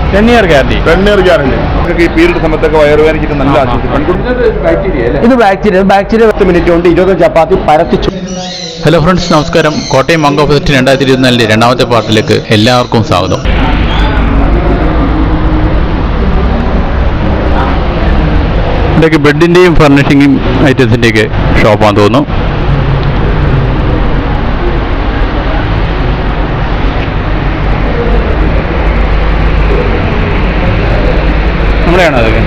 Ten year guarantee ten year guarantee ഈ period സമയത്തൊക്കെ വയറുവേദനയ്ക്ക് നല്ല ആ, ആ. ആശ്വാസം ബാക്ടീരിയ അല്ലേ ഇത് ബാക്ടീരിയ ബാക്ടീരിയ പത്ത് മിനിറ്റ് കൊണ്ട് ഇരുപത് ചപ്പാത്തി പരത്തിച്ചു ഹലോ ഫ്രണ്ട്സ് നമസ്കാരം കോട്ടയം മംഗോ ഫെസ്റ്റ് രണ്ടായിരത്തി ഇരുപത്തിനാലിലെ രണ്ടാമത്തെ പാർട്ടിലേക്ക് എല്ലാവർക്കും സ്വാഗതം ഇതൊക്കെ ബെഡിൻ്റെയും ഫർണിഷിങ്ങും ഐറ്റംസിൻ്റെയൊക്കെ ഷോപ്പാന്ന് തോന്നുന്നു നമ്മളെയാണോ അതൊക്കെ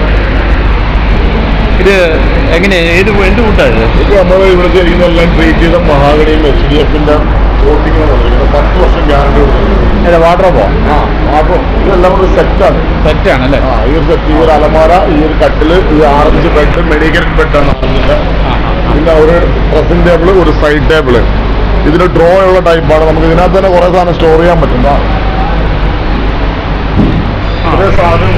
ഇത് എങ്ങനെ ഏത് എന്ത് കൂട്ടാണ് ഇത് ഇത് നമ്മൾ ഇവിടുത്തെ ഇരിക്കുന്നതെല്ലാം ട്രീറ്റ് ചെയ്ത മഹാഗണിയും എച്ച് ഡി എഫിന്റെ കോട്ടിങ്ങും പത്ത് വർഷം ഗ്യാരണ്ടി കൊടുക്കുന്നത് ഏതാ വാട്ടർബോ ആ അപ്പോൾ ഇതെല്ലാം കൂടെ സെറ്റാണ് സെറ്റാണല്ലേ ആ ഈ ഒരു സെറ്റ് ഈ ഒരു അലമാര ഈ ഒരു കട്ടില് ഈ ആറഞ്ച് ബെഡ് മെഡിക്കൽ ബെഡാണ് ആറഞ്ചിന്റെ പിന്നെ ഒരു ഡ്രസ്സിംഗ് ടേബിൾ ഒരു സൈഡ് ടേബിൾ ഇതിന് ഡ്രോ ഉള്ള ടൈപ്പാണ് നമുക്ക് ഇതിനകത്ത് തന്നെ കുറെ സാധനം സ്റ്റോർ ചെയ്യാൻ പറ്റും ദാ. കുറേ സാധനം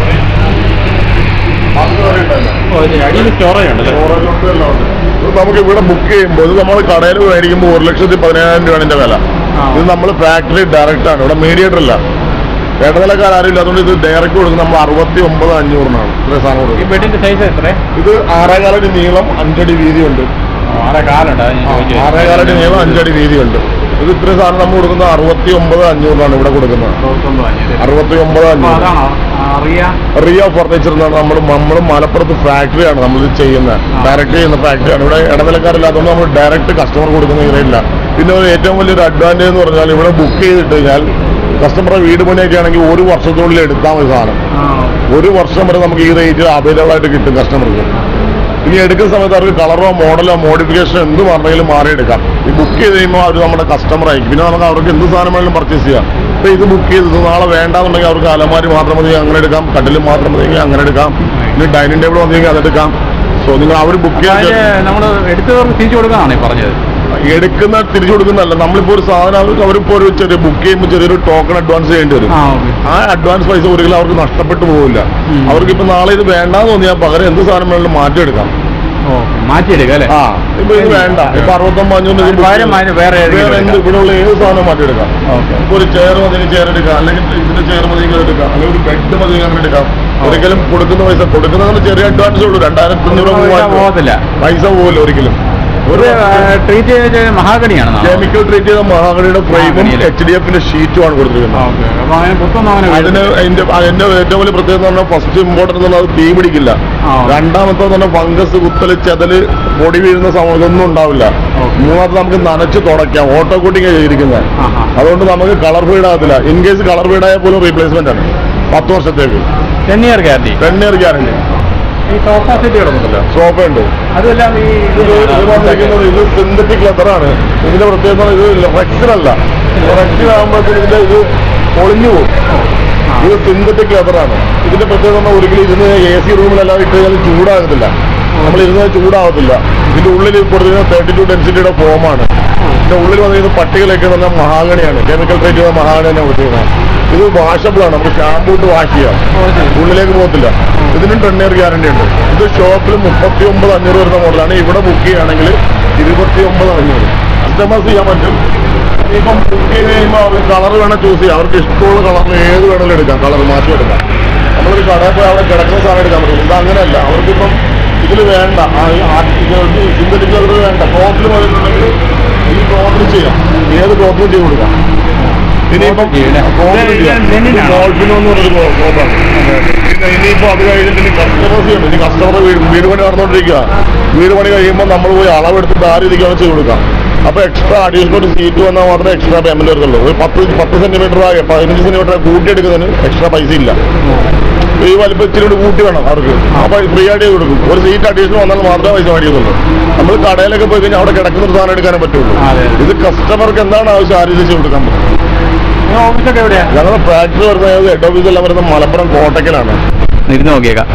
അത് വരെ ഉണ്ടല്ലോ. അടിയിൽ സ്റ്റോറേജ് ഉണ്ടല്ലേ സ്റ്റോറേജ് ഉണ്ട് എല്ലാം ഉണ്ട്. ഇത് നമുക്ക് ഇവിടെ ബുക്ക് ചെയ്യുമ്പോൾ ഇത് നമ്മൾ കടയിൽ മേടിക്കുമ്പോൾ ഒരു ലക്ഷത്തി പതിനായിരം രൂപയാണ് ഇതിന്റെ വില ആ. ഇത് നമ്മൾ ഫാക്ടറി ഡയറക്റ്റ് ആണ് ഇവിടെ മീഡിയേറ്റർ അല്ല ഇടനിലക്കാർ ആരും ഇല്ല അതുകൊണ്ട് ഇത് ഡയറക്റ്റ് കൊടുക്കുന്നത് നമ്മൾ അറുപത്തി ഒമ്പത് അഞ്ഞൂറിനാണ് ഇത്രയും സാധനം ഈ കൊടുക്കുന്നത് ബെഡിന്റെ സൈസ് എത്ര ഇത് ആറേകാലടി നീളം അഞ്ചടി വീതിയുണ്ട് ആറെ കാലുണ്ട് അതാ ഞാൻ ചോദിച്ചത്. ആറേകാലടി നീളം അഞ്ചടി വീതിയുണ്ട് ഇത് ഇത്രയും സാധനം നമ്മൾ കൊടുക്കുന്നത് അറുപത്തി ഒമ്പത് അഞ്ഞൂറിനാണ് ഇവിടെ കൊടുക്കുന്നത് അറുപത്തൊമ്പത് അഞ്ഞൂറ്. അറുപത്തി ഒമ്പത് അപ്പൊ അഞ്ഞൂറ് അതാണോ അറിയ റിയ ഫർണിച്ചർ എന്നാണ് നമ്മൾ നമ്മൾ മലപ്പുറത്ത് ഫാക്ടറിയാണ് നമ്മൾ ഇത് ചെയ്യുന്നത് ആ. ഡയറക്റ്റ് ചെയ്യുന്ന ഫാക്ടറിയാണ് ഇവിടെ ഇടനിലക്കാരില്ലാത്തതുകൊണ്ട് നമ്മൾ ഡയറക്റ്റ് കസ്റ്റമർ കൊടുക്കുന്ന ഇങ്ങനെയില്ല പിന്നെ ഒരു ഏറ്റവും വലിയൊരു അഡ്വാൻറ്റേജ് എന്ന് പറഞ്ഞാൽ ഇവിടെ ബുക്ക് ചെയ്തിട്ട് കഴിഞ്ഞാൽ കസ്റ്റമറുടെ വീട് പണിയൊക്കെ ആണെങ്കിൽ ഒരു വർഷത്തിനുള്ളിൽ എടുത്താൽ മതി സാധനം ഒരു വർഷം വരെ നമുക്ക് ഈ റേറ്റ് അവൈലബിൾ ആയിട്ട് കിട്ടും കസ്റ്റമർക്ക് ഇനി എടുക്കുന്ന സമയത്ത് അവർക്ക് കളറോ മോഡലോ മോഡിഫിക്കേഷനോ എന്ത് പറഞ്ഞെങ്കിലും മാറിയെടുക്കാം ഈ ബുക്ക് ചെയ്ത് കഴിയുമ്പോൾ അവർ നമ്മുടെ കസ്റ്റമർ ആയിരിക്കും പിന്നെ നമുക്ക് അവർക്ക് എന്ത് സാധനം വേണമെങ്കിലും പർച്ചേസ് ചെയ്യാം ഇപ്പൊ ഇത് ബുക്ക് ചെയ്തത് നാളെ വേണ്ടാന്നുണ്ടെങ്കിൽ അവർക്ക് അലമാരി മാത്രം മതി അങ്ങനെ എടുക്കാം കട്ടിൽ മാത്രം മതി അങ്ങനെ എടുക്കാം ഇനി ഡൈനിങ് ടേബിൾ മതിയെങ്കിൽ അതെടുക്കാം സോ നിങ്ങൾ അവർ ബുക്ക് അതിന് ചെയ്ത് നമ്മള് എടുത്തവർക്ക് തിരിച്ചു കൊടുക്കാനാണ് ഈ പറഞ്ഞത് എടുക്കുന്ന തിരിച്ചു കൊടുക്കുന്നതല്ല നമ്മളിപ്പോൾ ഒരു സാധനം അവർക്ക് അവരിപ്പോൾ ഒരു ചെറിയ ബുക്ക് ചെയ്യുമ്പോൾ ചെറിയൊരു ടോക്കൺ അഡ്വാൻസ് ചെയ്യേണ്ടി വരും ആ ഓക്കെ ആ അഡ്വാൻസ് പൈസ ഒരിക്കലും അവർക്ക് നഷ്ടപ്പെട്ടു പോകില്ല ഉം. അവർക്ക് ഇപ്പൊ നാളെ ഇത് വേണ്ടാന്ന് തോന്നിയാൽ പകരം എന്ത് സാധനം വേണമെങ്കിലും മാറ്റിയെടുക്കാം ഓക്കെ മാറ്റിയെടുക്കാം അല്ലേ ആ ഇപ്പൊ ഇത് വേണ്ട ഇപ്പൊ അറുപത്തൊമ്പത് അഞ്ഞൂറ് അതിന് പകരം അതിന് വേറെ ഏതെങ്കിലും വേറെ എന്ത് എടുക്കാം. ഇവിടെ ഉള്ള ഏത് സാധനം മാറ്റിയെടുക്കാം ഓക്കെ ഇപ്പൊ ഒരു ചെയർ മതി ചെയർ എടുക്കാം അല്ലെങ്കിൽ ഇതിന്റെ ചെയർ മതി ഇങ്ങനെ എടുക്കാം അല്ലെങ്കിൽ ഒരു ബെഡ് മതി അങ്ങനെ എടുക്കാം ഒരിക്കലും കൊടുക്കുന്ന പൈസ കൊടുക്കുന്നതിന് ചെറിയ അഡ്വാൻസ് ഉള്ളൂ രണ്ടായിരത്തി അഞ്ഞൂറ് മൂവായിരം രൂപ. പോകത്തില്ല പൈസ പോകില്ല ഒരിക്കലും ഒരു ട്രീറ്റ് ചെയ്ത മഹാഗണിയാണ് കെമിക്കൽ ട്രീറ്റ് ചെയ്ത മഹാഗണിയുടെ ഫ്രെയിമും മഹാഗണിയിലെ. എച്ച് ഡി എഫിന്റെ ഷീറ്റുമാണ് കൊടുത്തിരിക്കുന്നത് ഓക്കെ അപ്പൊ അതിന് പുത്തൊന്നും അങ്ങനെ അതിന് വീഴത്തില്ല. അതിന്റെ അതിന്റെ ഏറ്റവും വലിയ പ്രത്യേകത എന്ന് പറഞ്ഞാൽ ഫസ്റ്റ് ഇമ്പോർട്ടൻറ്റ് എന്ന് പറഞ്ഞാൽ അത് തീ പിടിക്കില്ല ആ. രണ്ടാമത്തെ എന്ന് പറഞ്ഞാൽ ഫംഗസ് കുത്തല് ചെതല് പൊടി വീഴുന്ന സമയം ഇതൊന്നും ഉണ്ടാവില്ല ഓക്കെ. മൂന്നാമത്തെ നമുക്ക് നനച്ച് തുടയ്ക്കാം ഓട്ടോ കോട്ടിങ് ചെയ്തിരിക്കുന്നത് ആഹാ. അതുകൊണ്ട് നമുക്ക് കളർ ഫീഡ് ആകത്തില്ല ഇൻ കേസ് കളർ ഫീഡ് ആയാൽ പോലും റീപ്ലേസ്മെന്റ് ആണ് പത്ത് വർഷത്തേക്ക് ten year guarantee ten year guarantee ഈ സോഫ സെറ്റ് കിടന്നുണ്ടല്ലോ സോഫ ഉണ്ട് അതുമെല്ലാം ഈ ഇത് ഇത് വന്നിരിക്കുന്നത് ഇത് സിന്തറ്റിക് ലെതറാണ് ഇതിന്റെ പ്രത്യേകത എന്ന് പറഞ്ഞാൽ ഇത് റെക്സിലല്ല റെക്സിൽ ആകുമ്പോഴത്തേക്ക് ഇതിന്റെ ഇത് പൊളിഞ്ഞു പോകും ഇത് സിന്തറ്റിക് ലെതറാണ് ഇതിന്റെ പ്രത്യേകത എന്ന് പറഞ്ഞാൽ ഒരിക്കലും ഇതിന് എ സി റൂമിലെല്ലാം ഇട്ട് കഴിഞ്ഞാൽ ചൂടാകത്തില്ല നമ്മൾ ഇരുന്നത് ചൂടാകത്തില്ല ഇതിന്റെ ഉള്ളിൽ കൊടുത്തിരിക്കുന്ന തേർട്ടി ടു ഡെൻസിറ്റിയുടെ ഫോമാണ് ഇതിന്റെ ഉള്ളിൽ വന്നിരിക്കുന്ന പട്ടികളൊക്കെ പറഞ്ഞാൽ മഹാഗണിയാണ് കെമിക്കൽ ട്രീറ്റ് ചെയ്ത മഹാഗണിയാണ് കൊടുത്തിരിക്കുന്നത് ഇത് വാഷബിൾ ആണ് നമുക്ക് ഷാമ്പൂ ഇട്ട് വാഷ് ചെയ്യാം ഉള്ളിലേക്ക് പോകത്തില്ല ഇതിനും ടെൻ ഇയർ ഗ്യാരണ്ടി ഉണ്ട് ഇത് ഷോപ്പിൽ മുപ്പത്തി ഒമ്പത് അഞ്ഞൂറ് വരുന്ന മോഡലാണ് ഇവിടെ ബുക്ക് ചെയ്യുകയാണെങ്കിൽ ഇരുപത്തി ഒമ്പത് അഞ്ഞൂറ് കസ്റ്റമേഴ്സ് ചെയ്യാൻ പറ്റും ഇപ്പം ബുക്ക് ചെയ്ത് കഴിയുമ്പോൾ അവർക്ക് കളർ വേണം ചൂസ് ചെയ്യാം അവർക്ക് ഇഷ്ടമുള്ള കളറിൽ ഏത് വേണമെങ്കിലും എടുക്കാം കളർ മാറ്റി എടുക്കാം നമ്മളൊരു കടയിൽ പോയി അവിടെ കിടക്കുന്ന സാധനം എടുക്കാൻ പറ്റും ഇത് അങ്ങനെയല്ല അവർക്കിപ്പം ഇതിൽ വേണ്ട സിന്തറ്റിക് കളർ വേണ്ട ക്ലോത്തിൽ പറയുന്നുണ്ടെങ്കിൽ ഈ ക്ലോത്തിൽ ചെയ്യാം ഏത് ക്ലോത്തിലും ചെയ്ത് കൊടുക്കാം ഇനിയിപ്പം ചെയ്യൂലെ? ക്ലോത്തിൽ ഇത് ചെയ്യാം ലെനിനാണോ? ഡോൾഫിനോ എന്ന് പറഞ്ഞൊരു ക്ലോത്താണ് പിന്നെ ഇനിയിപ്പോ അത് കഴിഞ്ഞിട്ട് ഇനി കസ്റ്റമേഴ്സ് ചെയ്യണം ഇനി കസ്റ്റമർ വീട് പണി നടന്നുകൊണ്ടിരിക്കുക വീട് പണി കഴിയുമ്പോൾ നമ്മൾ പോയി അളവെടുത്തിട്ട് ആ രീതിക്കാണ് ചെയ്ത് കൊടുക്കാം അപ്പൊ എക്സ്ട്രാ അഡീഷണൽ ഒരു സീറ്റ് വന്നാൽ മാത്രമേ എക്സ്ട്രാ പേയ്മെന്റ് വരുന്നുള്ളൂ ഒരു പത്ത് പത്ത് സെന്റിമീറ്റർ പതിനഞ്ച് സെന്റിമീറ്റർ കൂട്ടിയെടുക്കുന്നതിന് എക്സ്ട്രാ പൈസ ഇല്ല ഈ വലിപ്പം ഇച്ചിരി കൂടി കൂട്ടി വേണം അവർക്ക് അപ്പൊ ഫ്രീ ആയിട്ട് ചെയ്ത് കൊടുക്കും ഒരു സീറ്റ് അഡീഷണൽ വന്നാൽ മാത്രമേ പൈസ മേടിക്കുന്നുള്ളൂ നമ്മൾ കടയിലൊക്കെ പോയി കഴിഞ്ഞാൽ അവിടെ കിടക്കുന്ന ഒരു സാധനം എടുക്കാനേ പറ്റുള്ളൂ അതെ. ഇത് കസ്റ്റമർക്ക് എന്താണ് ആവശ്യം ആ രീതി ചെയ്ത് കൊടുക്കാൻ പറ്റും ഓഫീസൊക്കെ എവിടെയാ ഞങ്ങളുടെ ഫാക്ടറി വരുന്നത് ഹെഡ് ഓഫീസ് എല്ലാം വരുന്നത് മലപ്പുറം കോട്ടക്കലാണ് ഇരുന്ന് നോക്കിയേക്കാം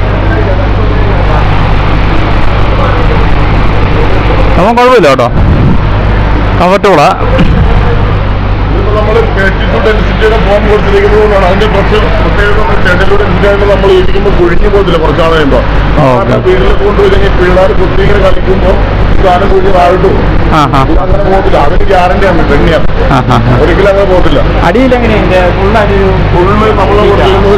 നമുക്ക് കുഴപ്പമില്ല കേട്ടോ കംഫർട്ടബിളാ നമ്മൾ തേർട്ടി ടു ഡെൻസിറ്റിയുടെ ഫോം കൊടുത്തിരിക്കുന്നതുകൊണ്ടാണ് അതിന്റെ കുറച്ച് പ്രത്യേകത തേർട്ടി ടു ഡെൻസിറ്റി നമ്മൾ ഇരിക്കുമ്പോൾ കുഴിഞ്ഞു പോകത്തില്ല കുറച്ചാൾ കഴിയുമ്പോൾ ഓക്കെ. വീട്ടിൽ കൊണ്ടുപോയി കഴിഞ്ഞാൽ പിള്ളേർ കുത്തിങ്ങനെ കളിക്കുമ്പോൾ സാധനം കുഴിഞ്ഞ് താഴോട്ടും ആ ആ ഇത് അങ്ങനെ പോകത്തില്ല അതിന് ഗ്യാരണ്ടി ആണ് ടെന്നിയർ ആ ആ ആ. ഒരിക്കലും അങ്ങനെ പോകത്തില്ല അടിയിൽ എങ്ങനെയുണ്ട് ഫുള്ളായിട്ട് ഫുള്ള് നമ്മൾ കൊടുത്തിരുന്നത്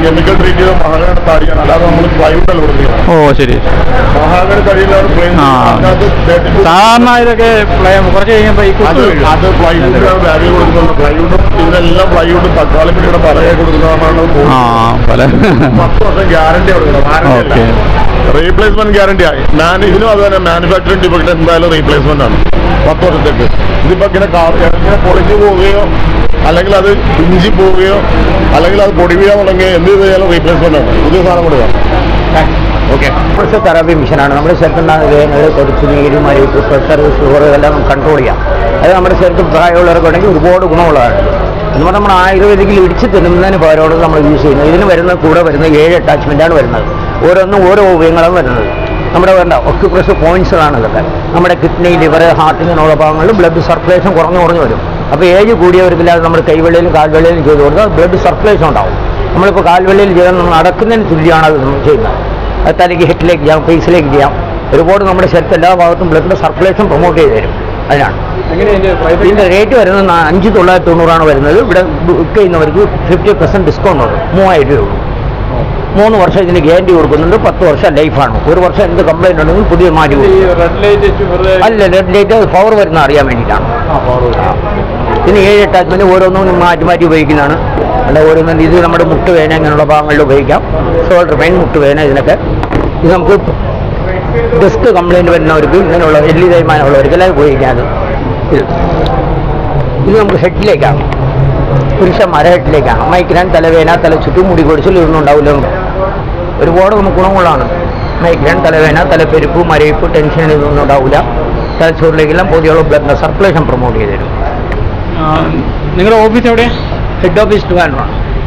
കെമിക്കൽ ട്രീറ്റ് ചെയ്ത മഹാഗണ തടിയാണ് അല്ലാതെ നമ്മൾ പ്ലൈവുഡ് അല്ല കൊടുക്കുന്നത് ഓ ശരി മഹാഗണ തടിയിലാണ് പ്ലെയിൻ ആ. അതിനകത്ത് 32 സാധാരണ ഇതൊക്കെ പ്ലേ- കുറച്ച് കഴിയുമ്പോൾ ഈ അത് കുത്തു വീഴും. അത് പ്ലൈവുഡിലാണ് വാല്യൂ കൊടുക്കുന്നത് പ്ലൈവുഡും ഇതിനെല്ലാം പ്ലൈവുഡും തക്കാളി പിടിയുടെ പലകെ കൊടുക്കുന്നതാണ് ആ പല പത്ത് വർഷം ഗ്യാരണ്ടി കൊടുക്കുന്നത് ഓക്കെ റീപ്ലേസ്മെന്റ് ഗ്യാരണ്ടി ആയി മാൻ ഇതിനും അത് തന്നെ മാനുഫാക്ചറിംഗ് ഡിഫക്ട് എന്തായാലും റീപ്ലേസ്മെന്റ് ആണ് പത്ത് വർഷത്തേക്ക് ഇതിപ്പോ ഇങ്ങനെ കാ- ഇങ്ങനെ പൊളിഞ്ഞു പോവുകയോ അല്ലെങ്കിൽ അത് ഇഞ്ചി പോവുകയോ അല്ലെങ്കിൽ അത് പൊടി വീഴാൻ തുടങ്ങി എന്ത് ചെയ്താലും റീപ്ലേസ്മെന്റ് ആണ് പുതിയ സാധനം കൊടുക്കുക ഓക്കെ പ്രഷർ തെറാപ്പി മെഷീനാണ് നമ്മുടെ ശരീരത്തിൻ്റെ വേഗങ്ങൾ കുറച്ച് നീര് മരിപ്പ് പ്രഷർ ഷുഗർ ഇതെല്ലാം കൺട്രോൾ ചെയ്യാം അത് നമ്മുടെ ശരീരത്തിൽ പ്രായമുള്ളവർക്ക് ഉണ്ടെങ്കിൽ ഒരുപാട് ഗുണമുള്ളതാണ് എന്ന് പറഞ്ഞാൽ നമ്മൾ ആയുർവേദിക്കിൽ ഇടിച്ച് തിന്നുന്നതിന് പകരമാണ് നമ്മൾ യൂസ് ചെയ്യുന്നത് ഇതിന് വരുന്ന കൂടെ വരുന്ന ഏഴ് അറ്റാച്ച്മെൻ്റാണ് വരുന്നത് ഓരോന്നും ഓരോ ഉപയോഗങ്ങളാണ് വരുന്നത് നമ്മുടെ വേണ്ട ഒക്യുപ്രസ് പോയിന്റ്സുകളാണ് ഇതൊക്കെ നമ്മുടെ കിഡ്നി ലിവർ ഹാർട്ടിനുള്ള ഭാഗങ്ങളിൽ ബ്ലഡ് സർക്കുലേഷൻ കുറഞ്ഞു കുറഞ്ഞു വരും അപ്പോൾ ഏജ് കൂടിയവർക്കില്ലാതെ നമ്മൾ കൈവെള്ളിയിലും കാൽവെള്ളിയിലും ചെയ്ത് കൊടുത്താൽ ബ്ലഡ് സർക്കുലേഷൻ ഉണ്ടാവും നമ്മളിപ്പോൾ കാൽവെള്ളിയിൽ ചെയ്താൽ നമ്മൾ നടക്കുന്നതിന് തുല്യമാണ് അത് നമ്മൾ ചെയ്യുന്നത് അത് തലയ്ക്ക് ഹെഡിലേക്ക് ചെയ്യാം ഫേസിലേക്ക് ചെയ്യാം ഒരുപാട് നമ്മുടെ ശരീരത്തിൽ എല്ലാ ഭാഗത്തും ബ്ലഡിൻ്റെ സർക്കുലേഷൻ പ്രൊമോട്ട് ചെയ്ത് തരും അതിനാണ് ഇതിൻ്റെ റേറ്റ് വരുന്നത് നാ- അഞ്ച് തൊള്ളായിരത്തി തൊണ്ണൂറാണ് വരുന്നത് ഇവിടെ ബുക്ക് ചെയ്യുന്നവർക്ക് ഫിഫ്റ്റി പെർസെൻറ്റ് ഡിസ്കൗണ്ട് ഉണ്ട് മൂവായിരം രൂപ മൂന്ന് വർഷം ഇതിന് ഗ്യാരണ്ടി കൊടുക്കുന്നുണ്ട് പത്ത് വർഷം ലൈഫാണ് ഒരു വർഷം എന്ത് കംപ്ലൈൻറ്റ് ഉണ്ടെങ്കിൽ പുതിയ മാറ്റി കൊടുക്കും റെഡ് ലൈറ്റ് അല്ല റെഡ് ലൈറ്റ് പവർ വരുന്ന അറിയാൻ വേണ്ടിയിട്ടാണ് ഇതിന് ഏഴ് അറ്റാച്ച്മെന്റ് ഓരോന്നും മാറ്റി മാറ്റി ഉപയോഗിക്കുന്നതാണ് അല്ല ഓരോന്നും ഇത് നമ്മുടെ മുട്ടുവേന ഇങ്ങനെയുള്ള ഭാഗങ്ങളിൽ ഉപയോഗിക്കാം ഷോൾഡർ പെയിൻ മുട്ടുവേന ഇതിനൊക്കെ ഇത് നമുക്ക് ഡെസ്ക് കംപ്ലൈൻറ്റ് വരുന്നവർക്ക് ഇങ്ങനെയുള്ള എല്ലി തേയ്മാനമുള്ളവർക്ക് എല്ലാം ഉപയോഗിക്കാം അത് ഇത് ഇത് നമുക്ക് ഹെഡിലേക്കാണ് പുരുഷന്മാരെ ഹെഡിലേക്കാണ് മൈഗ്രാൻ തലവേന തലച്ചുറ്റും മുടി കൊടിച്ചിൽ ഇതൊന്നും ഉണ്ടാവില്ല നമുക്ക് ഒരുപാട് നമുക്ക് ഗുണങ്ങളാണ് മൈഗ്രാൻ തലവേന തലപ്പെരുപ്പ് മരയിപ്പ് ടെൻഷൻ ഇതൊന്നും ഉണ്ടാവില്ല തലച്ചോറിലേക്കെല്ലാം പുതിയുള്ള ബ്ലഡ് സർക്കുലേഷൻ പ്രൊമോട്ട് ചെയ്ത് തരും നിങ്ങളുടെ ഓഫീസ് എവിടെ ഹെഡ് ഓഫീസ് ട്രിവാൻഡ്രം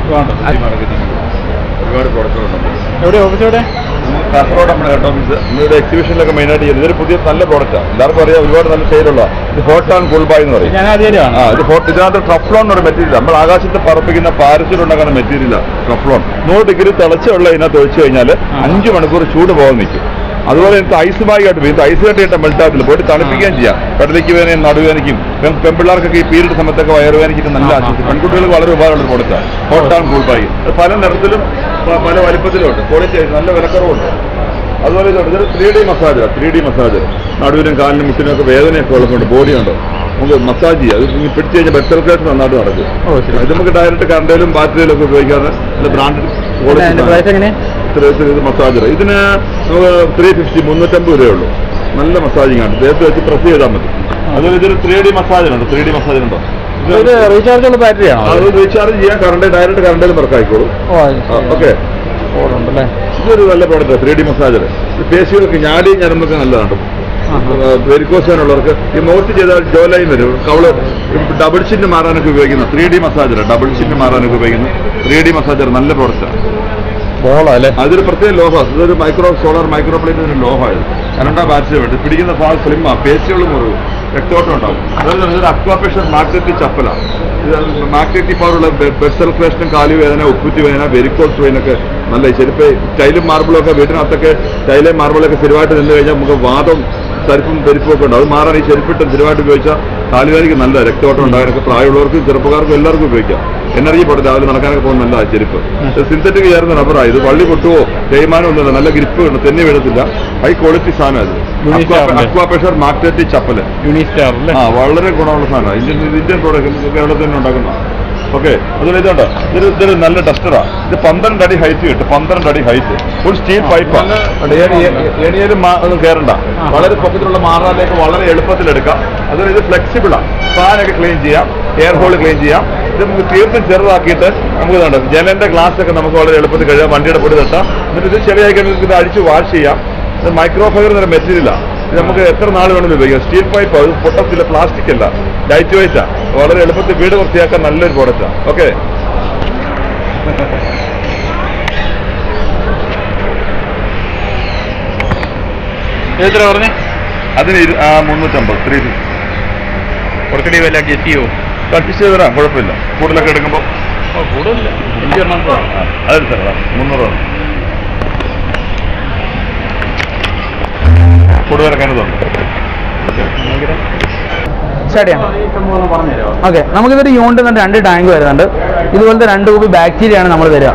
ഒരുപാട് പ്രോഡക്റ്റുകളുണ്ട് എവിടെ ഓഫീസ് എവിടെ കാസർഗോഡ് നമ്മുടെ ഹെഡ് ഓഫീസ് നമ്മുടെ എക്സിബിഷനിലൊക്കെ മെയിനായിട്ട് ചെയ്യുന്നത് ഇതൊരു പുതിയ നല്ല പ്രോഡക്റ്റാണ് എല്ലാവർക്കും അറിയാം ഒരുപാട് നല്ല സെയിലുള്ള ഇത് ഹോട്ട് ആൻഡ് കൂൾ ബൈ എന്ന് പറയും ഞാൻ ആദ്യമായിട്ടാണ് ആ ഇത് ഹോട്ട് ഇതിനകത്ത് ട്രഫ്ലോൺ എന്നൊരു മെറ്റീരിയൽ നമ്മൾ ആകാശത്ത് പറപ്പിക്കുന്ന പാരച്യൂട്ട് ഉണ്ടാക്കുന്ന മെറ്റീരിയൽ ട്രഫ്ലോൺ നൂറ് ഡിഗ്രി തിളച്ചുള്ള ഇതിനകത്ത് ഒഴിച്ചു കഴിഞ്ഞാൽ അഞ്ച് മണിക്കൂർ ചൂട് പോകാൻ നിൽക്കും അതുപോലെ എനിക്ക് ഐസ് ബാഗായിട്ട് പോയി ഇത് ഐസ് കെട്ടിയിട്ട് മെൽറ്റാത്തില്ല പോയിട്ട് തണുപ്പിക്കുകയും ചെയ്യാം പെടലിക്ക് വേദനയും നടുവേദനയ്ക്കും പെൺ- പെൺപിള്ളേർക്കൊക്കെ ഈ പീരീഡ് സമയത്തൊക്കെ വയറുവേദനയ്ക്ക് നല്ല ആ, ആ, ആശ്വാസം ആ. പെൺകുട്ടികൾക്ക് വളരെ ഉപകാരമുള്ള പ്രോഡക്റ്റാണ് ഹോട്ട് ആൻഡ് കൂൾ ബാഗ് അത് പല നിറത്തിലും പ- പല വലിപ്പത്തിലും ഉണ്ട് ക്വാളിറ്റി നല്ല വിലക്കുറവുണ്ട് അതുപോലെ ഇതുണ്ട് ഇതൊരു ത്രീ ഡി മസാജാണ് ത്രീ ഡി മസാജ് നടുവിനും കാലിനും മുട്ടിനും ഒക്കെ വേദനയൊക്കെ ഉള്ളതുകൊണ്ട് ബോഡി ഉണ്ട് നമുക്ക് മസാജ് ചെയ്യാം അത് ഇങ്ങനെ പിടിച്ച് കഴിഞ്ഞാൽ ബെഡ് സർക്കുലേഷൻ നന്നായിട്ട് നടക്കും ഓ, ശരി. ഇത് നമുക്ക് ഡയറക്റ്റ് കറണ്ടിലും ബാറ്ററിയിലും ഒക്കെ ഉപയോഗിക്കാതെ ബ്രാൻഡ് പ്രൈസ് എങ്ങനെ ഇത് മസാജർ ഇതിന് നമുക്ക് ത്രീ ഫിഫ്റ്റി മുന്നൂറ്റമ്പത് രൂപയേ ഉള്ളൂ നല്ല മസാജിങ് ആണ് ദേഹത്ത് വെച്ച് പ്രസ് ചെയ്താൽ മതി അതുപോലെ ഇതൊരു ത്രീ ഡി മസാജറുണ്ട് ത്രീ ഡി മസാജറുണ്ടോ ഇത് റീചാർജ് ഉള്ള ബാറ്ററി ആണോ അത് റീചാർജ് ചെയ്യാൻ കറണ്ട് ഡയറക്റ്റ് കറണ്ടിലും വർക്ക് ആയിക്കോളൂ ഓ ഓക്കെ ഉണ്ടല്ലേ ഇതൊരു നല്ല പ്രോഡക്റ്റ് ത്രീ ഡി മസാജർ പേശികൾക്ക് ഞാടി ഞരമ്പൊക്കെ നല്ലതാണ് വെരിക്കോസിനുള്ളവർക്ക് ഈ മോട്ട് ചെയ്താൽ ജോലൈൻ വരും കവള് ഡബിൾ ചിന്ന് മാറാനൊക്കെ ഉപയോഗിക്കുന്ന three D massager double chin മാറാനൊക്കെ ഉപയോഗിക്കുന്ന ത്രീ ഡി മസാജർ നല്ല പ്രോഡക്റ്റാണ് ബോളോ അല്ലേ അതൊരു പ്രത്യേക ലോഹമാണ് ഇതൊരു മൈക്രോ സോളാർ മൈക്രോ പ്ലേറ്റിന് ലോഹമാണ് കരണ്ട ബാറ്ററി വേണ്ടി പിടിക്കുന്ന ഭാഗം സ്ലിമ്മാ പേശികൾ മുറിവ് രക്തോട്ടം ഉണ്ടാവും അതുപോലെ തന്നെ ഇതൊരു അക്വാപേഷൻ മാഗ്നറ്റിക് ചപ്പലാണ് ഇത് മാഗ്നറ്റിക് പവറുള്ള ബെഡ് സർക്കുലേഷനും കാലുവേദന ഉപ്പുറ്റി വേദന വെരിക്കോസ് വെയിനൊക്കെ നല്ല ചെരുപ്പ് ടൈലും മാർബിളും ഒക്കെ വീടിനകത്തൊക്കെ ടൈലും മാർബിളൊക്കെ സ്ഥിരമായിട്ട് നിന്ന് കഴിഞ്ഞാൽ നമുക്ക് വാദം തരിപ്പും പെരുപ്പും ഒക്കെ ഉണ്ട് അത് മാറാൻ ഈ ചെരുപ്പിട്ട് സ്ഥിരമായിട്ട് ഉപയോഗിച്ചാൽ കാലുവേദനയ്ക്ക് നല്ല രക്തോട്ടം ഉണ്ടാകാനൊക്കെ പ്രായമുള്ളവർക്കും ചെറുപ്പക്കാർക്കും എല്ലാവർക്കും ഉപയോഗിക്കാം എനർജി പോട്ടെ രാവിലെ നടക്കാനൊക്കെ പോകുന്ന നല്ലതാണ് ചെരുപ്പ് സിന്തറ്റിക് ചേർന്ന റബ്ബറാണ് ഇത് വള്ളി പൊട്ടുവോ തേയ്മാനോ ഒന്നുമില്ല നല്ല ഗ്രിപ്പ് ഉണ്ട് തെന്നി വീഴത്തില്ല ഹൈ ക്വാളിറ്റി സാധനം അത് Unistar അല്ലേ? അക്വാ പ്രഷർ മാഗ്നറ്റിക് ചപ്പല് യൂണിസ്റ്റാർ അല്ലേ ആ വളരെ ഗുണമുള്ള സാധനമാണ് ഇന്ത്യൻ ഇന്ത്യൻ പ്രോഡക്റ്റ് കേരളത്തിൽ തന്നെ ഉണ്ടാക്കുന്ന ഓക്കെ അതുപോലെ ഇതുണ്ട് ഇതൊരു ഇതൊരു നല്ല ഡസ്റ്ററാണ് ഇത് പന്ത്രണ്ട് അടി ഹൈറ്റ് കിട്ടും പന്ത്രണ്ട് അടി ഹൈറ്റ് ഫുൾ സ്റ്റീൽ പൈപ്പാണ് ഏണിയാലും ഒന്നും കയറണ്ട വളരെ പൊക്കത്തിലുള്ള മാറാലേക്ക് വളരെ എളുപ്പത്തിൽ എടുക്കാം അതുപോലെ ഇത് ഫ്ലെക്സിബിളാണ് ഫാനൊക്കെ ക്ലീൻ ചെയ്യാം എയർ ഹോൾ ക്ലീൻ ചെയ്യാം ഇത് നമുക്ക് തീർത്തും ചെറുതാക്കിയിട്ട് നമുക്ക് ഇതുണ്ട് ജനലിന്റെ ഗ്ലാസ് ഒക്കെ നമുക്ക് വളരെ എളുപ്പത്തിൽ കഴിയാം വണ്ടിയുടെ പൊടി തട്ടാം എന്നിട്ട് ഇത് ചെറിയായി കഴിഞ്ഞാൽ ഇത് അടിച്ച് വാഷ് ചെയ്യാം ഇത് മൈക്രോ ഫൈബർ എന്നൊരു മെറ്റീരിയലാണ് ഇത് നമുക്ക് എത്ര നാൾ വേണമെങ്കിലും ഉപയോഗിക്കാം സ്റ്റീൽ പൈപ്പ് അത് പൊട്ടത്തില്ല പ്ലാസ്റ്റിക് അല്ല ലൈറ്റ് വെയിറ്റാ വളരെ എളുപ്പത്തിൽ വീട് വൃത്തിയാക്കാൻ നല്ലൊരു പ്രോഡക്റ്റാണ് ഓക്കെ എത്ര പറഞ്ഞേ അതിന് ഇരു- ആ, മുന്നൂറ്റമ്പത് ത്രീ ഫിഫ്റ്റി കുറച്ചുകൂടി വില അഡ്ജസ്റ്റ് ചെയ്യോ അഡ്ജസ്റ്റ് ചെയ്ത് തരാം കുഴപ്പമില്ല കൂടുതലൊക്കെ എടുക്കുമ്പോൾ ഓ കൂടുതലില്ല എനിക്ക് എണ്ണം അതിൽ തരാം മുന്നൂറ് കൂടുതലൊക്കെ അതിനകത്തുണ്ട് സ്റ്റാർട്ട് ചെയ്യാം ഇഷ്ടംപോലെ പറഞ്ഞുതരാമോ ഓക്കെ നമുക്കിതൊരു യൂണിറ്റ് തന്നെ രണ്ട് ടാങ്ക് വരുന്നുണ്ട് ഇതുപോലത്തെ രണ്ട് കൂപ്പി ബാക്ടീരിയ ആണ് നമ്മൾ തരിക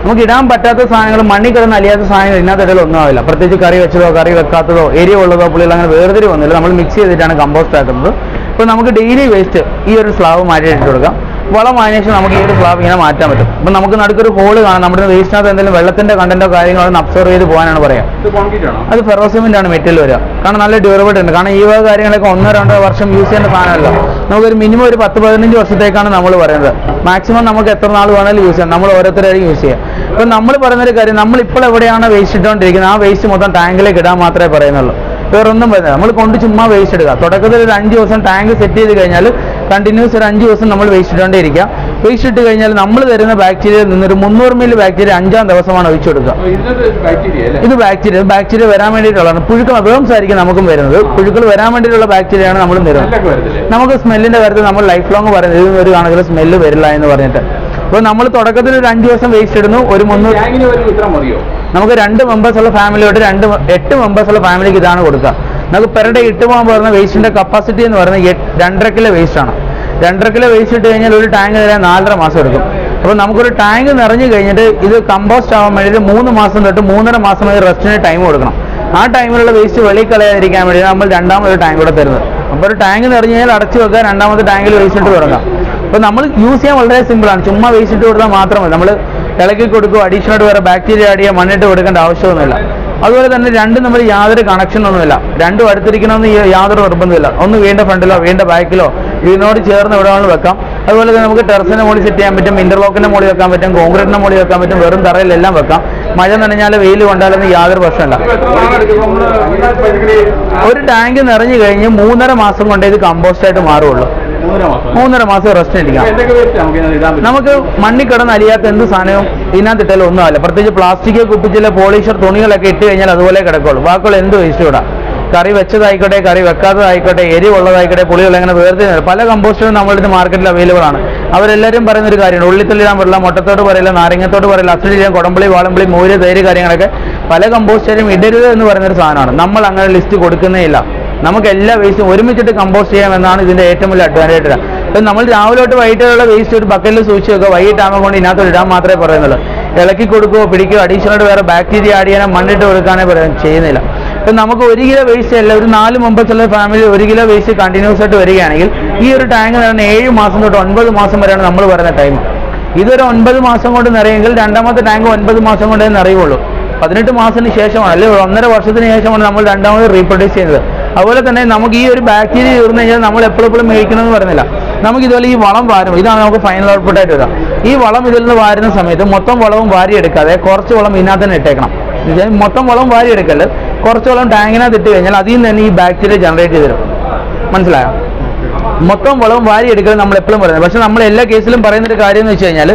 നമുക്ക് ഇടാൻ പറ്റാത്ത സാധനങ്ങൾ മണ്ണി കിടന്ന് അലിയാത്ത സാധനങ്ങൾ ഇതിനകത്ത് ഇടയിൽ ഒന്നും ആവില്ല പ്രത്യേകിച്ച് കറി വെച്ചതോ കറി വെക്കാത്തതോ എരിവ് ഉള്ളതോ പുള്ളികൾ അങ്ങനെ വേർതിരി വന്നില്ല നമ്മൾ മിക്സ് ചെയ്തിട്ടാണ് കമ്പോസ്റ്റ് ആക്കുന്നത് ഇപ്പോൾ നമുക്ക് ഡെയിലി വേസ്റ്റ് ഈ ഒരു സ്ലാവ് മാറ്റി ഇട്ട് കൊടുക്കാം വളം ആയതിനു ശേഷം നമുക്ക് ഈ ഒരു സ്ലാബ് ഇങ്ങനെ മാറ്റാൻ പറ്റും ഇപ്പം നമുക്ക് നടുക്കൊരു ഹോള് കാണാം നമ്മുടെ വേസ്റ്റിനകത്ത് എന്തെങ്കിലും വെള്ളത്തിന്റെ കണ്ടന്റോ കാര്യങ്ങളോ ഒന്ന് അബ്സർവ് ചെയ്ത് പോകാനാണ് പറയാം ഇത് കോൺക്രീറ്റ് ആണോ അത് ഫെറോസിമെന്റ് ആണ് മെറ്റീരിയൽ വരിക കാരണം നല്ല ഡ്യൂറബിലിറ്റി ഉണ്ട് കാരണം ഈ വക കാര്യങ്ങളൊക്കെ ഒന്നോ രണ്ടോ വർഷം യൂസ് ചെയ്യേണ്ട സാധനമല്ല നമുക്കൊരു മിനിമം ഒരു പത്ത് പതിനഞ്ച് വർഷത്തേക്കാണ് നമ്മൾ പറയുന്നത് മാക്സിമം നമുക്ക് എത്ര നാൾ വേണമെങ്കിലും യൂസ് ചെയ്യാം നമ്മൾ ഓരോരുത്തരായിരിക്കും യൂസ് ചെയ്യുക ഇപ്പം നമ്മൾ പറയുന്നൊരു കാര്യം നമ്മൾ ഇപ്പോൾ എവിടെയാണ് വേസ്റ്റ് ഇട്ടുകൊണ്ടിരിക്കുന്നത് ആ വേസ്റ്റ് മൊത്തം ടാങ്കിലേക്ക് ഇടാൻ മാത്രമേ പറയുന്നുള്ളൂ വേറൊന്നും പറയുന്നത് നമ്മൾ കൊണ്ട് ചുമ്മാ വേസ്റ്റ് ഇടുക തുടക്കത്തിൽ ഒരു അഞ്ച് ദിവസം ടാങ്ക് സെറ്റ് ചെയ്ത് കഴിഞ്ഞാൽ കണ്ടിന്യൂസ് ഒരു അഞ്ച് ദിവസം നമ്മൾ വേസ്റ്റ് ഇട്ടുകൊണ്ടേ ഇരിക്കുക വേസ്റ്റ് ഇട്ട് കഴിഞ്ഞാൽ നമ്മൾ തരുന്ന ബാക്ടീരിയയിൽ നിന്ന് ഒരു മുന്നൂറ് മില്ലി ബാക്ടീരിയ അഞ്ചാം ദിവസമാണ് ഒഴിച്ചു കൊടുക്കുക ഇതിനകത്ത് ബാക്ടീരിയ അല്ലേ ഇത് ബാക്ടീരിയ ബാക്ടീരിയ വരാൻ വേണ്ടിയിട്ടുള്ളതാണ് പുഴുക്കൾ വേംസ് ആയിരിക്കും നമുക്കും വരുന്നത് പുഴുക്കൾ വരാൻ വേണ്ടിയിട്ടുള്ള ബാക്ടീരിയയാണ് നമ്മൾ തരുന്നത് സ്മെല്ലൊക്കെ വരത്തില്ലേ നമുക്ക് സ്മെല്ലിന്റെ കാര്യത്തിൽ നമ്മൾ ലൈഫ് ലോങ് പറയുന്നത് ഇതിന് ഒരു കണക്കിൽ സ്മെല്ല് വരില്ല എന്ന് പറഞ്ഞിട്ട് അപ്പോൾ നമ്മൾ തുടക്കത്തിൽ ഒരു അഞ്ച് ദിവസം വേസ്റ്റ് ഇടുന്നു ഒരു മുന്നൂറ് ടാങ്കിന് വരുമ്പോൾ ഇത്ര മതിയോ നമുക്ക് രണ്ട് മെമ്പേഴ്സ് ഉള്ള ഫാമിലിയോട്ട് രണ്ട് മ- എട്ട് മെമ്പേഴ്സ് ഉള്ള ഫാമിലിക്ക് ഇതാണ് കൊടുക്കുക നമുക്ക് പെർ ഡേ ഇട്ട് പോകാൻ പറയുന്ന വേസ്റ്റിന്റെ കപ്പാസിറ്റി എന്ന് പറയുന്നത് എട്ട്- രണ്ടര കിലോ വേസ്റ്റ് ആണ് രണ്ടര കിലോ വേസ്റ്റ് ഇട്ട് കഴിഞ്ഞാൽ ഒരു ടാങ്ക് തരാൻ നാലര മാസം എടുക്കും അപ്പോൾ നമുക്കൊരു ടാങ്ക് നിറഞ്ഞു കഴിഞ്ഞിട്ട് ഇത് കമ്പോസ്റ്റ് ആവാൻ വേണ്ടിയിട്ട് മൂന്ന് മാസം തൊട്ട് മൂന്നര മാസം വരെ റെസ്റ്റിന് ടൈം കൊടുക്കണം ആ ടൈമിലുള്ള വേസ്റ്റ് വെളിയിൽ കളയാതിരിക്കാൻ വേണ്ടി നമ്മൾ രണ്ടാമതൊരു ടാങ്ക് കൂടെ തരുന്നത് അപ്പോൾ ഒരു ടാങ്ക് നിറഞ്ഞു കഴിഞ്ഞാൽ അടച്ചു വെക്കുക രണ്ടാമത്തെ ടാങ്കിൽ വേസ്റ്റ് ഇട്ട് തുടങ്ങാം അപ്പോൾ നമ്മൾ യൂസ് ചെയ്യാൻ വളരെ സിമ്പിളാണ് ചുമ്മാ വേസ്റ്റ് ഇട്ട് കൊടുത്താൽ മാത്രമല്ല നമ്മൾ ഇളക്കി കൊടുക്കുക അഡീഷണൽ ആയിട്ട് വേറെ ബാക്ടീരിയ ആഡ് ചെയ്യാൻ മണ്ണിട്ട് കൊടുക്കേണ്ട ആവശ്യമൊന്നുമില്ല അതുപോലെ തന്നെ രണ്ടും നമ്മൾ യാതൊരു കണക്ഷൻ ഒന്നുമില്ല രണ്ടും അടുത്തിരിക്കണമെന്ന് ഈ യാതൊരു നിർബന്ധമില്ല ഒന്ന് വീണ്ട ഫ്രണ്ടിലോ വീണ്ട ബാക്കിലോ വീടിനോട് ചേർന്ന് എവിടെ വേണമെങ്കിലും വെക്കാം അതുപോലെ തന്നെ നമുക്ക് ടെറസിന്റെ മുകളിൽ സെറ്റ് ചെയ്യാൻ പറ്റും ഇന്റർലോക്കിന്റെ മുകളിൽ വെക്കാൻ പറ്റും കോൺക്രീറ്റിന്റെ മുകളിൽ വെക്കാൻ പറ്റും വെറും തറയിലെല്ലാം വെക്കാം മഴ നനഞ്ഞാൽ വെയിൽ കൊണ്ടാലൊന്നും യാതൊരു പ്രശ്നമില്ല ഇപ്പൊ എത്ര നാളെടുക്കും നമ്മള് പച്ചക്കറി ഒരു ടാങ്ക് നിറഞ്ഞു കഴിഞ്ഞ് മൂന്നര മാസം കൊണ്ടേ ഇത് കമ്പോസ്റ്റ് ആയിട്ട് മാറുള്ളൂ മൂന്നര മാസം മൂന്നര മാസം റെസ്റ്റ് ഇപ്പൊ ഇരിക്കാം എന്തൊക്കെ വേസ്റ്റ് നമുക്ക് ഇതിനകത്ത് ഇടാൻ പറ്റും നമുക്ക് മണ്ണിൽ കിടന്ന് അലിയാത്ത എന്ത് സാധനവും ഇതിനകത്ത് ഇട്ടാലും ഒന്നുമല്ല പ്രത്യേകിച്ച് പ്ലാസ്റ്റിക് കുപ്പിച്ചിലെ പോളിഷർ തുണികളൊക്കെ ഇട്ട് കഴിഞ്ഞാൽ അതുപോലെ കിടക്കുള്ളൂ ബാക്കിയുള്ള എന്ത് വേസ്റ്റ് ഇടാം കറി വെച്ചതായിക്കോട്ടെ കറി വെക്കാത്തതായിക്കോട്ടെ എരിവുള്ളതായിക്കോട്ടെ പുളികൾ അങ്ങനെ വേർതിരിഞ്ഞ പല കമ്പോസ്റ്റുകളും നമ്മളിത് മാർക്കറ്റിൽ അവൈലബിൾ ആണ് അവരെല്ലാവരും പറയുന്ന ഒരു കാര്യമാണ് ഉള്ളിത്തള്ളിടാൻ പാടില്ല മുട്ടത്തോട് പറയില്ല നാരങ്ങത്തോട് പറയില്ല അസിഡിയാൻ കുടമ്പളി വാളമ്പളി മോര് തൈര് കാര്യങ്ങളൊക്കെ പല കമ്പോസ്റ്റുകാരും ഇടരുത് എന്ന് പറയുന്ന ഒരു സാധനമാണ് നമ്മൾ അങ്ങനെ ലിസ്റ്റ് കൊടുക്കുന്നേ ഇല്ല നമുക്ക് എല്ലാ വേസ്റ്റും ഒരുമിച്ചിട്ട് കമ്പോസ്റ്റ് ചെയ്യാമെന്നാണ് ഇതിന്റെ ഏറ്റവും വലിയ അഡ്വാൻറ്റേജ് ഇപ്പം നമ്മൾ രാവിലെ തൊട്ട് വൈകിട്ടുള്ള വേസ്റ്റ് ഒരു ബക്കറ്റിൽ സൂക്ഷിച്ച് വെക്കുക വൈകിട്ടാകുമ്പോൾ കൊണ്ട് ഇതിനകത്ത് ഇടാൻ മാത്രമേ പറയുന്നുള്ളൂ ഇളക്കി കൊടുക്കുകയോ പിടിക്കുകയോ അഡീഷണൽ വേറെ ബാക്ടീരിയ ആഡ് ചെയ്യാനോ മണ്ണിട്ട് കൊടുക്കാനേ പറയാൻ ചെയ്യുന്നില്ല ഇപ്പം നമുക്ക് ഒരു കിലോ വേസ്റ്റ് അല്ല ഒരു നാല് മെമ്പേഴ്സ് ഉള്ള ഫാമിലി ഒരു കിലോ വേസ്റ്റ് കണ്ടിന്യൂസ് ആയിട്ട് വരികയാണെങ്കിൽ ഈ ഒരു ടാങ്ക് നിറഞ്ഞ ഏഴ് മാസം തൊട്ട് ഒൻപത് മാസം വരെയാണ് നമ്മൾ പറയുന്ന ടൈം ഇതൊരു ഒൻപത് മാസം കൊണ്ട് നിറയെങ്കിൽ രണ്ടാമത്തെ ടാങ്ക് ഒൻപത് മാസം കൊണ്ടേ നിറയുള്ളൂ പതിനെട്ട് മാസത്തിന് ശേഷമാണ് അല്ലെങ്കിൽ ഒരു ഒന്നര വർഷത്തിന് ശേഷമാണ് നമ്മൾ രണ്ടാമത് റീപ്രൊഡ്യൂസ് ചെയ്യുന്നത് അതുപോലെ തന്നെ നമുക്ക് ഈ ഒരു ബാക്ടീരിയ തീർന്നു കഴിഞ്ഞാൽ നമ്മൾ എപ്പോഴും എപ്പോഴും മേടിക്കണമെന്ന് പറയുന്നില്ല നമുക്ക് ഇതുപോലെ ഈ വളം വാരും ഇതാണ് നമുക്ക് ഫൈനൽ ഔട്ട്പുട്ട് ആയിട്ട് വരിക ഈ വളം ഇതിൽ നിന്ന് വാരുന്ന സമയത്ത് മൊത്തം വളവും വാരി എടുക്കാതെ കുറച്ച് വളം ഇതിനകത്ത് തന്നെ ഇട്ടേക്കണം ഇത് മൊത്തം വളം വാരി എടുക്കല് കുറച്ച് വളം ടാങ്കിനകത്ത് ഇട്ട് കഴിഞ്ഞാൽ അതിൽ നിന്ന് തന്നെ ഈ ബാക്ടീരിയ ജനറേറ്റ് ചെയ്ത് തരും മനസ്സിലായോ മൊത്തം വളവും വാരി എടുക്കൽ നമ്മൾ എപ്പോഴും പറയുന്നത് പക്ഷെ നമ്മൾ എല്ലാ കേസിലും പറയുന്ന ഒരു കാര്യം എന്ന് വെച്ച് കഴിഞ്ഞാൽ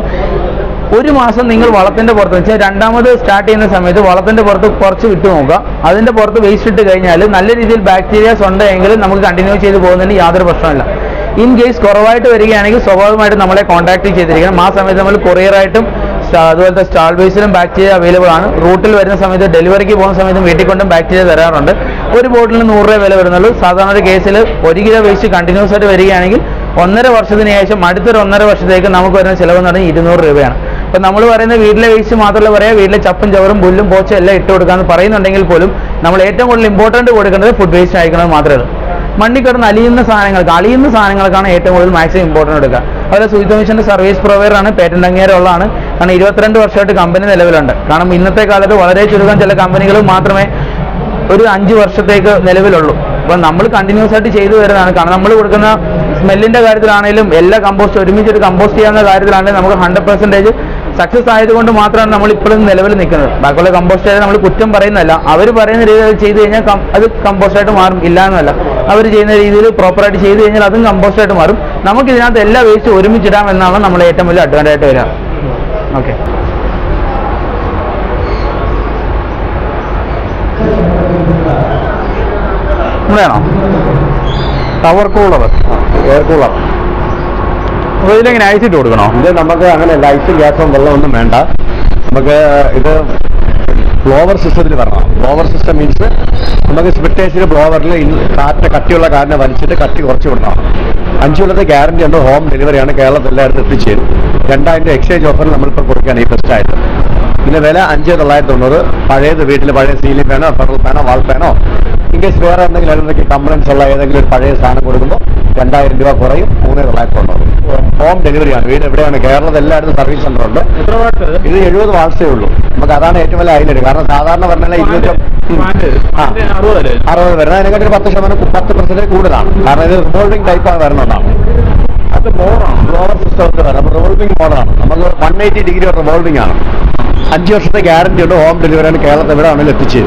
ഒരു മാസം നിങ്ങൾ വളത്തിന്റെ പുറത്ത് വെച്ചാൽ രണ്ടാമത് സ്റ്റാർട്ട് ചെയ്യുന്ന സമയത്ത് വളത്തിന്റെ പുറത്ത് കുറച്ച് വിട്ടു നോക്കുക അതിന്റെ പുറത്ത് വേസ്റ്റ് ഇട്ട് കഴിഞ്ഞാൽ നല്ല രീതിയിൽ ബാക്ടീരിയാസ് ഉണ്ടെങ്കിൽ നമുക്ക് കണ്ടിന്യൂ ചെയ്ത് പോകുന്നതിന് യാതൊരു പ്രശ്നമില്ല ഇൻ കേസ് കുറവായിട്ട് വരികയാണെങ്കിൽ സ്വാഭാവികമായിട്ടും നമ്മളെ കോൺടാക്ട് ചെയ്തിരിക്കണം ആ സമയത്ത് നമ്മൾ കൊറിയറായിട്ടും അതുപോലത്തെ സ്റ്റാൾ ബേസിലും ബാക്ടീരിയ അവൈലബിൾ ആണ് റൂട്ടിൽ വരുന്ന സമയത്ത് ഡെലിവറിക്ക് പോകുന്ന സമയത്ത് വീട്ടിൽ കൊണ്ടും ബാക്ടീരിയ തരാറുണ്ട് ഒരു ബോട്ടിലിന് നൂറ് രൂപ വില വരുന്നുള്ളൂ സാധാരണ ഒരു കേസിൽ ഒരു കിലോ വേസ്റ്റ് കണ്ടിന്യൂസ് ആയിട്ട് വരികയാണെങ്കിൽ ഒന്നര വർഷത്തിന് ശേഷം അടുത്തൊരു ഒന്നര വർഷത്തേക്ക് നമുക്ക് വരുന്ന ചിലവ് എന്ന് പറഞ്ഞാൽ ഇരുന്നൂറ് രൂപയാണ് ഇപ്പം നമ്മൾ പറയുന്ന വീട്ടിലെ വേസ്റ്റ് മാത്രമല്ല പറയാം വീട്ടിലെ ചപ്പും ചവറും പുല്ലും പോച്ചും എല്ലാം ഇട്ട് കൊടുക്കാമെന്ന് പറയുന്നുണ്ടെങ്കിൽ പോലും നമ്മൾ ഏറ്റവും കൂടുതൽ ഇമ്പോർട്ടൻറ്റ് കൊടുക്കേണ്ടത് ഫുഡ് വേസ്റ്റ് ആയിരിക്കണമെന്ന് മാത്രമേ ഉള്ളൂ മണ്ണിൽ കിടന്ന് അലിയുന്ന സാധനങ്ങൾക്ക് അലിയുന്ന സാധനങ്ങൾക്കാണ് ഏറ്റവും കൂടുതൽ മാക്സിമം ഇമ്പോർട്ടൻറ്റ് എടുക്കുക അതുപോലെ സുജിത് മിഷന്റെ സർവീസ് പ്രൊവൈഡറാണ് പേറ്റന്റ് അംഗീകാരമുള്ളതാണ് കാരണം ഇരുപത്തിരണ്ട് വർഷമായിട്ട് കമ്പനി നിലവിലുണ്ട് കാരണം ഇന്നത്തെ കാലത്ത് വളരെ ചുരുക്കം ചില കമ്പനികൾ മാത്രമേ ഒരു അഞ്ച് വർഷത്തേക്ക് നിലവിലുള്ളൂ അപ്പം നമ്മൾ കണ്ടിന്യൂസ് ആയിട്ട് ചെയ്തു വരുന്നതാണ് കാരണം നമ്മൾ കൊടുക്കുന്ന സ്മെല്ലിന്റെ കാര്യത്തിലാണെങ്കിലും എല്ലാ കമ്പോസ്റ്റ് ഒരുമിച്ചിട്ട് കമ്പോസ്റ്റ് ചെയ്യാവുന്ന കാര്യത്തിലാണെങ്കിലും നമുക്ക് ഹൺഡ്രഡ് പെർസെൻറ്റേജ് സക്സസ് ആയതുകൊണ്ട് മാത്രമാണ് നമ്മൾ ഇപ്പോഴും നിലവിൽ നിൽക്കുന്നത് ബാക്കിയുള്ള കമ്പോസ്റ്റ് ആയിട്ട് നമ്മൾ കുറ്റം പറയുന്നതല്ല അവർ പറയുന്ന രീതിയിൽ അത് ചെയ്ത് കഴിഞ്ഞാൽ കം- അത് കമ്പോസ്റ്റ് ആയിട്ട് മാറും ഇല്ല എന്നല്ല അവർ ചെയ്യുന്ന രീതിയിൽ പ്രോപ്പറായിട്ട് ചെയ്ത് കഴിഞ്ഞാൽ അതും കമ്പോസ്റ്റ് ആയിട്ട് മാറും നമുക്ക് ഇതിനകത്ത് എല്ലാ വേസ്റ്റ് ഒരുമിച്ചിടാം എന്നാണ് നമ്മൾ ഏറ്റവും വലിയ അഡ്വാൻറ്റേജ് ആയിട്ട് വരിക ഓക്കെ ഇവിടെയാണോ ടവർ കൂളർ എയർ കൂളർ അപ്പോൾ ഇതിലെങ്ങനെ അയച്ചിട്ട് കൊടുക്കണോ ഇത് നമുക്ക് അങ്ങനെ ലൈറ്റും ഗ്യാസും വെള്ളമൊന്നും വേണ്ട നമുക്ക് ഇത് ബ്ലോവർ സിസ്റ്റത്തിൽ വരണം ബ്ലോവർ സിസ്റ്റം മീൻസ് നമുക്ക് സ്പിറ്റേഴ്സിന് ബ്ലോവറിൽ കാറ്റ് കട്ടിയുള്ള കാറ്റിനെ വലിച്ചിട്ട് കട്ടി കുറച്ച് വിടണം അഞ്ച് കൊല്ലത്തെ ഗ്യാരണ്ടി ഉണ്ട് ഹോം ഡെലിവറിയാണ് കേരളത്തിൽ എല്ലായിടത്തും എത്തിച്ചേരും രണ്ടായിരം എക്സ്ചേഞ്ച് ഓഫറിൽ നമ്മളിപ്പോൾ കൊടുക്കുകയാണ് ഈ ബെസ്റ്റ് ആയിട്ട് ഇതിന്റെ വില അഞ്ച് തൊള്ളായിരത്തി തൊണ്ണൂറ് പഴയത് വീട്ടിൽ പഴയ സീലിംഗ് ഫാനോ ഫെഡറൽ ഫാനോ വാൾ ഫാനോ ഇൻകേസ് വേറെ എന്തെങ്കിലും ഇലക്ട്രിക് കംപ്ലൈൻസ് ഉള്ള ഏതെങ്കിലും ഒരു പഴയ സാധനം കൊടുക്കുമ്പോൾ രണ്ടായിരം രൂപ കുറയും മൂന്ന് തൊള്ളായിരത്തി തൊണ്ണൂറ് ഹോം ഡെലിവറിയാണ് വീട് എവിടെയാണ് കേരളത്തിൽ എല്ലായിടത്തും സർവീസ് സെന്റർ ഉണ്ട് എത്ര വാട്ട് ഇത് എഴുപത് വാട്സേ ഉള്ളൂ നമുക്ക് അതാണ് ഏറ്റവും വലിയ ഹൈലൈറ്റ് കാരണം സാധാരണ പറഞ്ഞാൽ ഇരുപത്തി ആ. അറുപതല്ലേ അറുപത് വരുന്നത് അതിനെക്കാട്ടി ഒരു പത്ത് ശതമാനം പത്ത് പെർസെന്റ് കൂടുതലാണ് കാരണം ഇത് റിവോൾവിംഗ് ടൈപ്പാണ് വരുന്നതാണ് അത് ബോറാണ് ഗ്ലോവർ സിസ്റ്റത്തിൽ വരാം അപ്പോൾ റിവോൾവിംഗ് മോഡലാണ് നമുക്ക് വൺ എയ്റ്റി ഡിഗ്രി റിവോൾവിംഗ് ആണ് അഞ്ച് വർഷത്തെ ഗ്യാരണ്ടി ഉണ്ട് ഹോം ഡെലിവറിയാണ് കേരളത്തിൽ എവിടെ ആണെങ്കിലും എത്തിച്ചു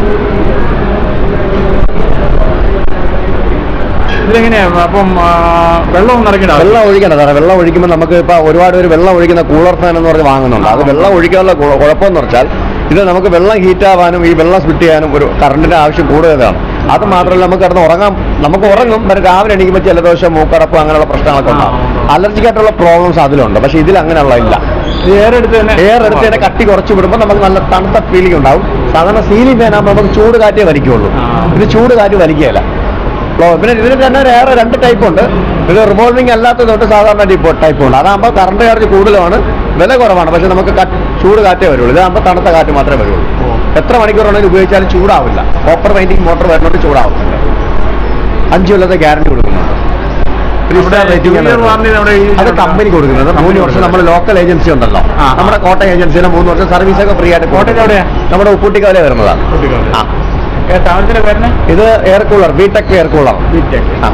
ഇതിലെങ്ങനെയാ അപ്പം ആ, വെള്ളം നിറയ്ക്കണ്ട വെള്ളം ഒഴിക്കണം സാറേ വെള്ളം ഒഴിക്കുമ്പോൾ നമുക്ക് ഇപ്പോൾ ഒരുപാട് പേര് വെള്ളം ഒഴിക്കുന്ന കൂളർ ഫാൻ എന്ന് പറഞ്ഞ് വാങ്ങുന്നുണ്ട് അത് വെള്ളം ഒഴിക്കാനുള്ള കു- കുഴപ്പമെന്ന് വെച്ചാൽ ഇത് നമുക്ക് വെള്ളം ഹീറ്റ് ആവാനും ഈ വെള്ളം സ്പിറ്റ് ചെയ്യാനും ഒരു കറണ്ടിന്റെ ആവശ്യം കൂടുതലാണ് അത് മാത്രമല്ല നമുക്ക് കിടന്ന് ഉറങ്ങാം നമുക്ക് ഉറങ്ങും പക്ഷേ രാവിലെ എണീക്കുമ്പോൾ ജലദോഷം മൂക്കടപ്പ് അങ്ങനെയുള്ള പ്രശ്നങ്ങളൊക്കെ ഉണ്ടാവും അലർജിക് ആയിട്ടുള്ള പ്രോബ്ലംസ് അതിലുണ്ട് പക്ഷേ ഇതിൽ അങ്ങനെയുള്ള ഇല്ല എയർ എടുത്ത് തന്നെ എയർ എടുത്ത് തന്നെ കട്ടി കുറച്ച് വിടുമ്പോൾ നമുക്ക് നല്ല തണുത്ത ഫീലിംഗ് ഉണ്ടാവും സാധാരണ സീലിംഗ് ഫാൻ ആകുമ്പോൾ നമുക്ക് ചൂട് കാറ്റേ വലിക്കുള്ളൂ ആ. ഇത് ചൂട് കാറ്റ് വലിക്കുകയില്ല ഫ്ലോ- പിന്നെ ഇതിന് തന്നെ വേറെ രണ്ട് ടൈപ്പ് ഉണ്ട് ഇത് റിവോൾവിംഗ് അല്ലാത്ത തൊട്ട് സാധാരണ ടൈപ്പ് ടൈപ്പ് ഉണ്ട് അതാകുമ്പോൾ കറണ്ട് ചാർജ് കൂടുതലാണ് വില കുറവാണ് പക്ഷെ നമുക്ക് ക- ചൂട് കാറ്റേ വരുള്ളൂ ഇതാകുമ്പോൾ തണുത്ത കാറ്റ് മാത്രമേ വരുള്ളൂ എത്ര മണിക്കൂറാണെങ്കിലും ഉപയോഗിച്ചാലും ചൂടാവില്ല കോപ്പർ വൈൻഡിങ് മോട്ടോർ വരുന്നോണ്ട് ചൂടാവും അഞ്ച് കൊല്ലത്തെ ഗ്യാരണ്ടി കൊടുക്കുന്നുണ്ട് Three star നമ്മുടെ rating ആണ് junior warranty നമ്മുടെ ഈ അത് കമ്പനി കൊടുക്കുന്നത് മൂന്ന് വർഷം നമ്മുടെ ലോക്കൽ ഏജൻസി ഉണ്ടല്ലോ ആ. നമ്മുടെ കോട്ടയം ഏജൻസിന് മൂന്ന് വർഷം സർവീസ് ഒക്കെ ഫ്രീ ആയിട്ട് കോട്ടയം എവിടെയാ? നമ്മുടെ ഉപ്പൂട്ടിക്കവല വരുന്നതാണ് ആ. താമരത്തിന്റെ പേരിന് ഇത് എയർ കൂളർ ബിടെക് എയർ കൂളർ ആ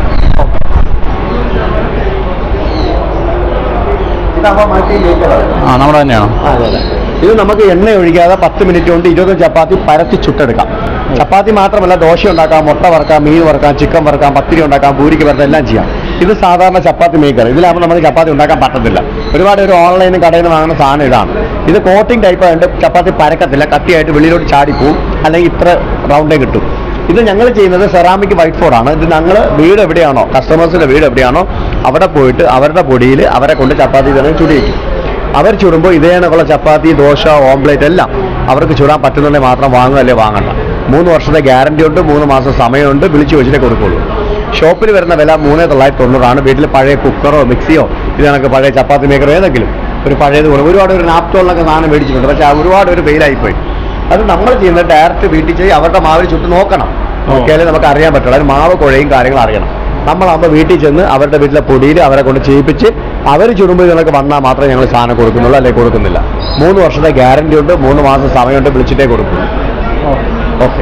ഇതാകുമ്പോൾ മാറ്റി ജയിക്കുന്നത്. ആ നമ്മുടെ തന്നെയാണോ ആ, അതെ, അതെ. ഇത് നമുക്ക് എണ്ണ ഒഴിക്കാതെ പത്ത് മിനിറ്റ് കൊണ്ട് ഇരുപത് ചപ്പാത്തി പരത്തി ചുട്ടെടുക്കാം ചപ്പാത്തി മാത്രമല്ല ദോശ ഉണ്ടാക്കാം മുട്ട വറക്കാം മീൻ വറക്കാം ചിക്കൻ വറക്കാം പത്തിരി ഉണ്ടാക്കാം പൂരിക്ക് വറുക്കാം എല്ലാം ചെയ്യാം ഇത് സാധാരണ ചപ്പാത്തി മേക്കർ ഇതിലാകുമ്പോൾ നമുക്ക് ചപ്പാത്തി ഉണ്ടാക്കാൻ പറ്റത്തില്ല ഒരുപാട് ഒരു ഓൺലൈനും കടയിൽ നിന്ന് വാങ്ങുന്ന സാധനം ഇതാണ് ഇത് കോട്ടിംഗ് ടൈപ്പ് ആയതുകൊണ്ട് ചപ്പാത്തി പരക്കത്തില്ല കട്ടിയായിട്ട് വെളിയിലോട്ട് ചാടിപ്പോവും അല്ലെങ്കിൽ ഇത്ര റൗണ്ടേ കിട്ടും ഇത് ഞങ്ങൾ ചെയ്യുന്നത് സെറാമിക് വൈറ്റ് ബോർഡ് ആണ് ഇത് ഞങ്ങൾ വീട് എവിടെയാണോ കസ്റ്റമേഴ്സിന്റെ വീട് എവിടെയാണോ അവിടെ പോയിട്ട് അവരുടെ പൊടിയിൽ അവരെ കൊണ്ട് ചപ്പാത്തി തന്നെ ചുടിയിക്കും അവർ ചുടുമ്പോൾ ഇതേ കണക്കുള്ള ചപ്പാത്തി ദോശ ഓംപ്ലേറ്റ് എല്ലാം അവർക്ക് ചുടാൻ പറ്റുന്നുണ്ടെങ്കിൽ മാത്രം വാങ്ങുക അല്ലേ വാങ്ങണ്ട മൂന്ന് വർഷത്തെ ഗ്യാരണ്ടി ഉണ്ട് മൂന്ന് മാസം സമയമുണ്ട് വിളിച്ചു വെച്ചിട്ടേ കൊടുക്കുള്ളൂ ഷോപ്പിൽ വരുന്ന വില മൂന്ന് തൊള്ളായിരത്തി തൊണ്ണൂറാണ് വീട്ടിൽ പഴയ കുക്കറോ മിക്സിയോ ഇത് കണക്ക് പഴയ ചപ്പാത്തി മേക്കറോ ഏതെങ്കിലും ഒരു പഴയത് കൊണ്ട് ഒരുപാട് ഒരു നാപ്റ്റോളിലൊക്കെ സാധനം മേടിച്ചിട്ടുണ്ട് പക്ഷേ ആ ഒരുപാട് ഒരു ഫെയിലായിപ്പോയി അത് നമ്മൾ ചെയ്യുന്നത് ഡയറക്റ്റ് വീട്ടിൽ ചെയ്ത് അവരുടെ മാവിൽ ചുട്ട് നോക്കണം നോക്കിയാലേ നമുക്ക് അറിയാൻ പറ്റുള്ളൂ അതിന് മാവ് കുഴയും കാര്യങ്ങളും അറിയണം നമ്മളാകുമ്പോൾ വീട്ടിൽ ചെന്ന് അവരുടെ വീട്ടിലെ പൊടിയിൽ അവരെ കൊണ്ട് ചെയ്യിപ്പിച്ച് അവർ ചുടുമ്പോൾ ഇതിനൊക്കെ വന്നാൽ മാത്രമേ ഞങ്ങൾ സാധനം കൊടുക്കുന്നുള്ളൂ അല്ലെങ്കിൽ കൊടുക്കുന്നില്ല മൂന്ന് വർഷത്തെ ഗ്യാരണ്ടി ഉണ്ട് മൂന്ന് മാസം സമയമുണ്ട് വിളിച്ചിട്ടേ കൊടുക്കുള്ളൂ ഓക്കെ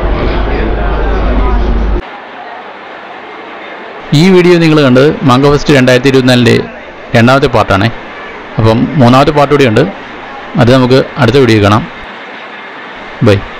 ഈ വീഡിയോ നിങ്ങൾ കണ്ടത് മാംഗോ ഫെസ്റ്റ് രണ്ടായിരത്തി ഇരുപത്തിനാലിൻ്റെ രണ്ടാമത്തെ പാർട്ടാണേ അപ്പം മൂന്നാമത്തെ പാർട്ട് കൂടിയുണ്ട് അത് നമുക്ക് അടുത്ത വീഡിയോ കാണാം ബൈ